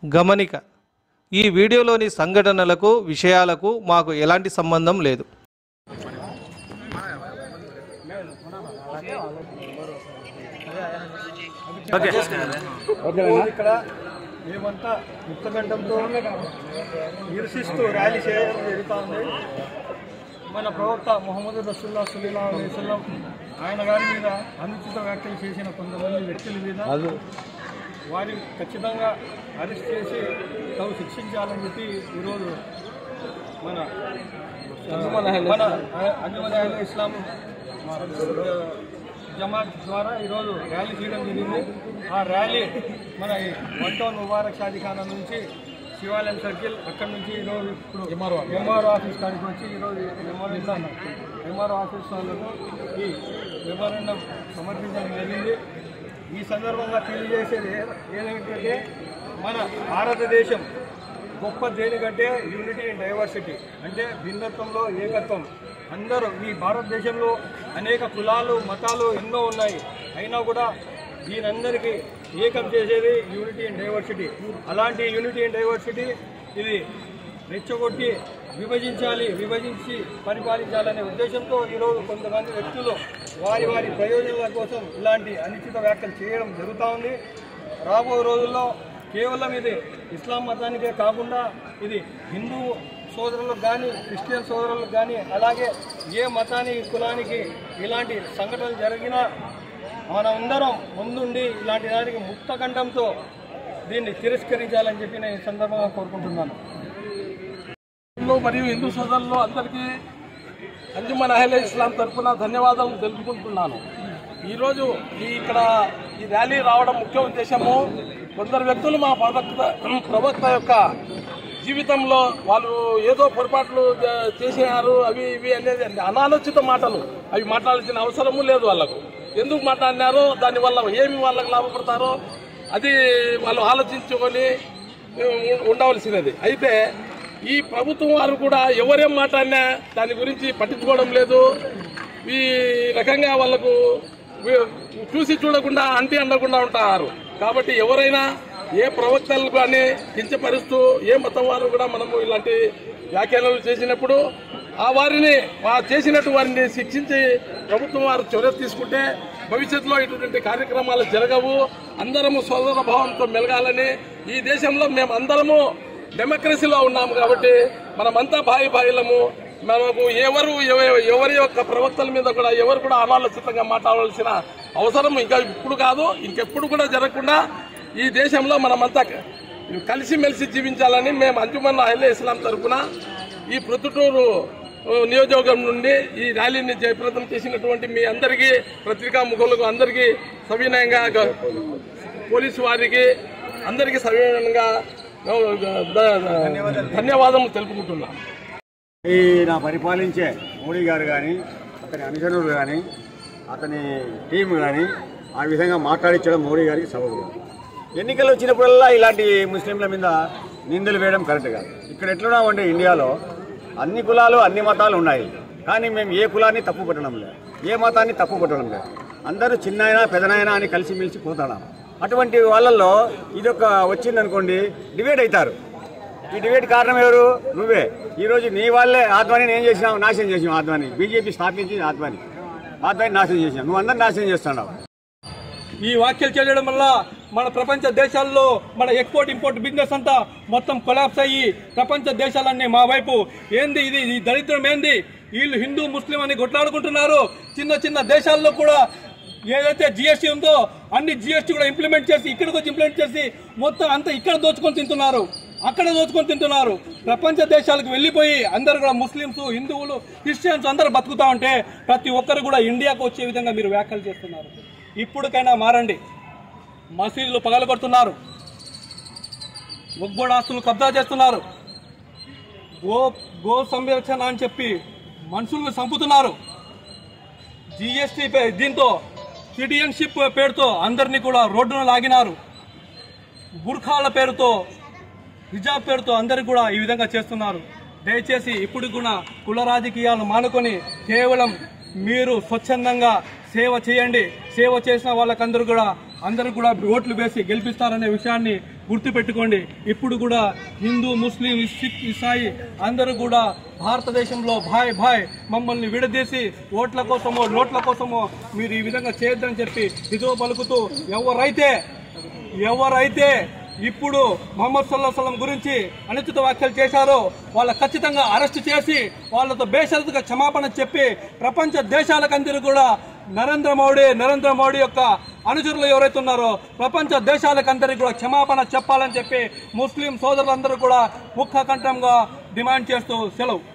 గమనిక ఈ వీడియోలోని సంఘటనలకు విషయాలకు మాకు ఎలాంటి సంబంధం లేదు ఇక్కడ మేమంతా ముక్తగంఠంతో నిరసిస్తూ ర్యాలీ చేయడం జరుగుతుంది మన ప్రవక్త మొహమ్మద్ రసూల్లా సుల్లా అలైవల్లం ఆయన గారి మీద అనుచిత వ్యాఖ్యలు చేసిన కొంతమంది వ్యక్తుల మీద వారిని ఖచ్చితంగా అరెస్ట్ చేసి తాము శిక్షించాలని చెప్పి ఈరోజు మన మన అంజుమన్ అహ్లే ఇస్లాం జమాత్ ద్వారా ఈరోజు ర్యాలీ చేయడం జరిగింది ఆ ర్యాలీ మన ఈ వన్ టౌన్ ముబారక్ షాదీఖానా నుంచి శివాలయం సర్కిల్ అక్కడ నుంచి ఈరోజు ఇప్పుడు ఎంఆర్ఓ ఎంఆర్ఓ ఆఫీస్ కాడికి వచ్చి ఈరోజు ఎంఆర్ఓ ఎంఆర్ఓ ఆఫీస్ వాళ్ళకు ఈ మెమోరండం సమర్పించడం జరిగింది ఈ సందర్భంగా తెలియజేసేది ఏ- ఏదేంటంటే మన భారతదేశం గొప్ప దేనికంటే యూనిటీ అండ్ డైవర్సిటీ అంటే భిన్నత్వంలో ఏకత్వం అందరూ ఈ భారతదేశంలో అనేక కులాలు మతాలు ఎన్నో ఉన్నాయి అయినా కూడా దీనందరికీ ఏకం చేసేది యూనిటీ అండ్ డైవర్సిటీ అలాంటి యూనిటీ అండ్ డైవర్సిటీ ఇది రెచ్చగొట్టి విభజించాలి విభజించి పరిపాలించాలనే ఉద్దేశంతో ఈరోజు కొంతమంది వ్యక్తులు వారి వారి ప్రయోజనాల కోసం ఇలాంటి అనిశ్చిత వ్యాఖ్యలు చేయడం జరుగుతూ ఉంది రాబో రోజుల్లో కేవలం ఇది ఇస్లాం మతానికే కాకుండా ఇది హిందూ సోదరులకు కానీ క్రిస్టియన్ సోదరులకు కానీ అలాగే ఏ మతానికి కులానికి ఇలాంటి సంఘటనలు జరిగినా మనందరం ముందుండి ఇలాంటి దానికి ముక్తకంఠంతో దీన్ని తిరస్కరించాలని చెప్పి నేను ఈ సందర్భంగా కోరుకుంటున్నాను హిందూ మరియు హిందూ సోదరులు అందరికీ అంజుమన్ అహ్లే ఇస్లాం తరఫున ధన్యవాదాలు తెలుపుకుంటున్నాను ఈరోజు ఈ ఇక్కడ ఈ ర్యాలీ రావడం ముఖ్య ఉద్దేశము కొందరు వ్యక్తులు మా ప్రవక్త ప్రవక్త యొక్క జీవితంలో వాళ్ళు ఏదో పొరపాట్లు చే- చేసినారు అవి ఇవి అనేది అనాలోచిత మాటలు అవి మాట్లాడాల్సిన అవసరము లేదు వాళ్ళకు ఎందుకు మాట్లాడినారో దానివల్ల ఏమి వాళ్ళకు లాభపడతారో అది వాళ్ళు ఆలోచించుకొని ఉ- ఉండవలసినది అయితే ఈ ప్రభుత్వం వారు కూడా ఎవరేం మాట్లాడినా దాని గురించి పట్టించుకోవడం లేదు ఈ రకంగా వాళ్ళకు వి- చూసి చూడకుండా అంటి అనకుండా ఉంటారు కాబట్టి ఎవరైనా ఏ ప్రవక్తలు కానీ కించపరుస్తూ ఏ మతం వారు కూడా మనము ఇలాంటి వ్యాఖ్యానాలు చేసినప్పుడు ఆ వారిని ఆ చేసినట్టు వారిని శిక్షించి ప్రభుత్వం వారు చర్య తీసుకుంటే భవిష్యత్తులో ఇటువంటి కార్యక్రమాలు జరగవు అందరము సోదర భావంతో మెలగాలని ఈ దేశంలో మేము అందరము డెమోక్రసీలో ఉన్నాము కాబట్టి మనమంతా భాయి భాయిలము మనకు ఎవరు ఎవ- ఎవరి యొక్క ప్రవక్తల మీద కూడా ఎవరు కూడా అనాలోచితంగా మాట్లాడవలసిన అవసరం ఇంకా ఇప్పుడు కాదు ఇంకెప్పుడు కూడా జరగకుండా ఈ దేశంలో మనమంతా కలిసిమెలిసి జీవించాలని మేము అంజుమన్ అహ్లే ఇస్లాం తరఫున ఈ ప్రొద్దుటూరు ఆ, నియోజకవర్గం నుండి ఈ ర్యాలీని జయప్రదం చేసినటువంటి మీ అందరికీ పత్రికా ముఖులకు అందరికీ సవినయంగా గ- పోలీసు వారికి అందరికీ సవినయంగా ఆ, ద- ద- ధన్యవాదములు తెలుపుకుంటున్నాను ఈ నా పరిపాలించే మోడీ గారు కానీ అతని అనుచరులు కానీ అతని టీం కానీ ఆ విధంగా మాట్లాడించడం మోడీ గారికి సబబు ఎన్నికలు వచ్చినప్పుడల్లా ఇలాంటి ముస్లింల మీద నిందలు వేయడం కరెక్ట్ కాదు ఇక్కడ ఎట్లున్నామంటే ఇండియాలో అన్ని కులాలు అన్ని మతాలు ఉన్నాయి కానీ మేము ఏ కులాన్ని తప్పు పట్టడం లేదు ఏ మతాన్ని తప్పు పట్టడం లేదు అందరూ చిన్నైనా పెదనైనా అని కలిసిమెలిసి పోతున్నాం అటువంటి వాళ్ళల్లో ఇదొక వచ్చిందనుకోండి డివైడ్ అవుతారు ఈ డిబేట్ కారణం ఎవరు నువ్వే ఈ రోజు నీ వాళ్ళే ఆత్మాని ఏం చేసినావు నాశనం చేసినావు ఆత్మాని బీజేపీ స్థాపించి ఆత్మాని ఆత్మాని నాశనం చేసినావు నువ్వు అందరిని నాశనం చేస్తున్నావు ఈ వ్యాఖ్యలు చేయడం వల్ల మన ప్రపంచ దేశాల్లో మన ఎక్స్పోర్ట్ ఇంపోర్ట్ బిజినెస్ అంతా మొత్తం కొలాప్స్ అయ్యి ప్రపంచ దేశాలన్నీ మా వైపు ఏంది ఇది ఈ దరిద్రం ఏంది వీళ్ళు హిందూ ముస్లిం అని కొట్లాడుకుంటున్నారు చిన్న చిన్న దేశాల్లో కూడా ఏదైతే జిఎస్టీ ఉందో అన్ని జిఎస్టీ కూడా ఇంప్లిమెంట్ చేసి ఇక్కడికి వచ్చి ఇంప్లిమెంట్ చేసి మొత్తం అంతా ఇక్కడ దోచుకొని తింటున్నారు అక్కడ దోచుకొని తింటున్నారు ప్రపంచ దేశాలకు వెళ్ళిపోయి అందరు కూడా ముస్లిమ్స్ హిందువులు క్రిస్టియన్స్ అందరూ బతుకుతా ఉంటే ప్రతి ఒక్కరు కూడా ఇండియాకు వచ్చే విధంగా మీరు వ్యాఖ్యలు చేస్తున్నారు ఇప్పటికైనా మారండి మసీదులు పగలగొడుతున్నారు ఒగ్గోడు ఆస్తులు కబ్జా చేస్తున్నారు గో గో సంరక్షణ అని చెప్పి మనుషులను చంపుతున్నారు జిఎస్టీ దీంతో సిటిజన్షిప్ పేరుతో అందరినీ కూడా రోడ్డును లాగినారు బుర్ఖాల పేరుతో హిజాబ్ పేరుతో అందరికి కూడా ఈ విధంగా చేస్తున్నారు దయచేసి ఇప్పుడు కూడా కుల రాజకీయాలు మానుకొని కేవలం మీరు స్వచ్ఛందంగా సేవ చేయండి సేవ చేసిన వాళ్ళకందరూ కూడా అందరూ కూడా ఓట్లు వేసి గెలిపిస్తారనే విషయాన్ని గుర్తుపెట్టుకోండి ఇప్పుడు కూడా హిందూ ముస్లిం సిక్ ఇసాయి అందరూ కూడా భారతదేశంలో భాయ్ భాయ్ మమ్మల్ని విడదీసి ఓట్ల కోసమో నోట్ల కోసమో మీరు ఈ విధంగా చేయొద్దని చెప్పి హిదో పలుకుతూ ఎవరైతే ఎవరైతే ఇప్పుడు మొహమ్మద్ సల్లా సల్లం గురించి అనుచిత వ్యాఖ్యలు చేశారో వాళ్ళ ఖచ్చితంగా అరెస్ట్ చేసి వాళ్ళతో బేషరతుగా క్షమాపణ చెప్పి ప్రపంచ దేశాలకందరూ కూడా నరేంద్ర మోడీ నరేంద్ర మోడీ యొక్క అనుచరులు ఎవరైతే ఉన్నారో ప్రపంచ దేశాలకందరికీ కూడా క్షమాపణ చెప్పాలని చెప్పి ముస్లిం సోదరులందరూ కూడా ముఖ కంఠంగా డిమాండ్ చేస్తూ సెలవు